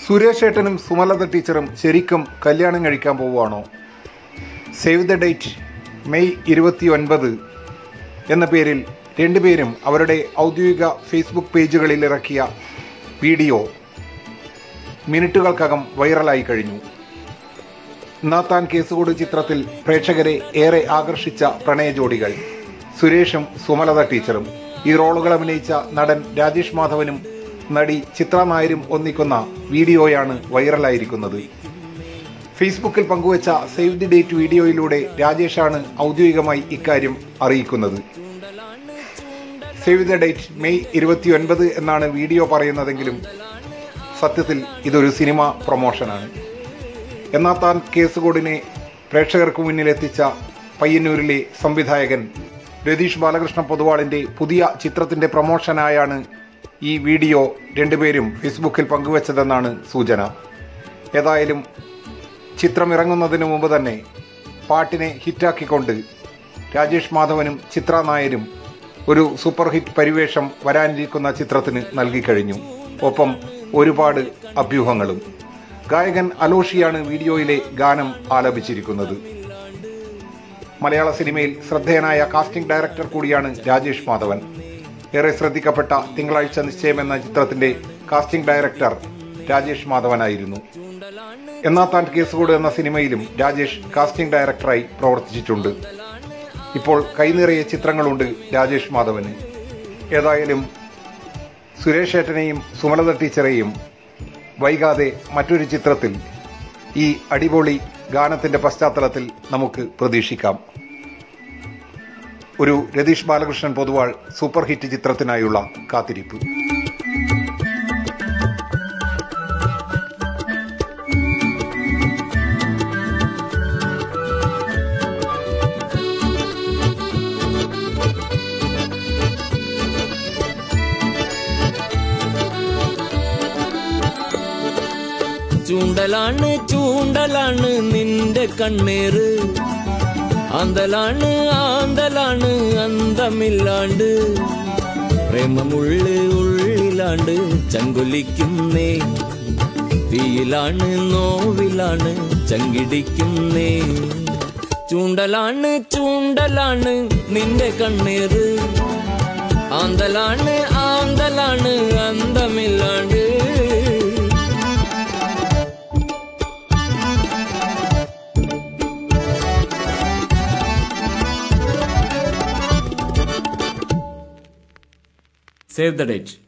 സുരേഷ് ഏട്ടനും സുമലത ടീച്ചറും ശരിക്കും കല്യാണം കഴിക്കാൻ പോവുകയാണോ സേവ് ദ ഡേറ്റ് മെയ് ഇരുപത്തി ഒൻപത് എന്ന പേരിൽ രണ്ടുപേരും അവരുടെ ഔദ്യോഗിക ഫേസ്ബുക്ക് പേജുകളിൽ ഇറക്കിയ വീഡിയോ മിനിറ്റുകൾക്കകം വൈറലായി കഴിഞ്ഞു നാത്താൻ കേസുകൂട് ചിത്രത്തിൽ പ്രേക്ഷകരെ ഏറെ ആകർഷിച്ച പ്രണയ ജോഡികൾ സുരേഷും സുമലത ടീച്ചറും ഈ റോളുകൾ അഭിനയിച്ച നടൻ രാജേഷ് മാധവനും നടി ചിത്ര നായരും ഒന്നിക്കുന്ന വീഡിയോയാണ് വൈറലായിരിക്കുന്നത് ഫേസ്ബുക്കിൽ പങ്കുവച്ച സേവ് ദി ഡേറ്റ് വീഡിയോയിലൂടെ രാജേഷാണ് ഔദ്യോഗികമായി ഇക്കാര്യം അറിയിക്കുന്നത് സേവ് ദ ഡേറ്റ് മെയ് ഇരുപത്തി ഒൻപത് എന്നാണ് വീഡിയോ പറയുന്നതെങ്കിലും സത്യത്തിൽ ഇതൊരു സിനിമ പ്രൊമോഷനാണ് എന്നാൽ താൻ കേസുകോടിനെ പ്രേക്ഷകർക്ക് മുന്നിലെത്തിച്ച പയ്യന്നൂരിലെ സംവിധായകൻ രതീഷ് ബാലകൃഷ്ണ പൊതുവാളിന്റെ പുതിയ ചിത്രത്തിന്റെ പ്രൊമോഷനായാണ് ഈ വീഡിയോ രണ്ടുപേരും ഫേസ്ബുക്കിൽ പങ്കുവച്ചതെന്നാണ് സൂചന ഏതായാലും ചിത്രം ഇറങ്ങുന്നതിന് മുമ്പ് തന്നെ പാട്ടിനെ ഹിറ്റാക്കിക്കൊണ്ട് രാജേഷ് മാധവനും ചിത്ര നായരും ഒരു സൂപ്പർ ഹിറ്റ് പരിവേഷം വരാനിരിക്കുന്ന ചിത്രത്തിന് നൽകിക്കഴിഞ്ഞു ഒപ്പം ഒരുപാട് അഭ്യൂഹങ്ങളും ഗായകൻ അലോഷിയാണ് വീഡിയോയിലെ ഗാനം ആലപിച്ചിരിക്കുന്നത് മലയാള സിനിമയിൽ ശ്രദ്ധേയനായ കാസ്റ്റിംഗ് ഡയറക്ടർ കൂടിയാണ് രാജേഷ് മാധവൻ ഏറെ ശ്രദ്ധിക്കപ്പെട്ട തിങ്കളാഴ്ച നിശ്ചയം എന്ന ചിത്രത്തിന്റെ കാസ്റ്റിംഗ് ഡയറക്ടർ രാജേഷ് മാധവനായിരുന്നു എന്നാ താൻ കേസുകൂട് എന്ന സിനിമയിലും രാജേഷ് കാസ്റ്റിംഗ് ഡയറക്ടറായി പ്രവർത്തിച്ചിട്ടുണ്ട് ഇപ്പോൾ കൈനിറയെ ചിത്രങ്ങളുണ്ട് രാജേഷ് മാധവന് ഏതായാലും സുരേഷ് ഏട്ടനെയും സുമലത ടീച്ചറെയും വൈകാതെ മറ്റൊരു ചിത്രത്തിൽ ഈ അടിപൊളി ഗാനത്തിന്റെ പശ്ചാത്തലത്തിൽ നമുക്ക് പ്രതീക്ഷിക്കാം ഒരു രതീഷ് ബാലകൃഷ്ണൻ പൊതുവാൾ സൂപ്പർ ഹിറ്റ് ചിത്രത്തിനായുള്ള കാത്തിരിപ്പ് ചൂണ്ടലാണ് ചൂണ്ടലാണ് നിന്റെ കണ്ണേറ് ആന്തലാണ് ആന്തലാണ് അന്തമില്ലാണ്ട് പ്രേമമുള്ള് ഉള്ളിലാണ്ട് ചങ്കൊലിക്കുന്നേ തീയിലാണ് നോവിലാണ് ചങ്കിടിക്കുന്നേ ചൂണ്ടലാണ് ചൂണ്ടലാണ് നിന്റെ കണ്ണേറ് ആന്തലാണ് ആന്തലാണ് അന്തമില്ലാണ്ട് Save the date.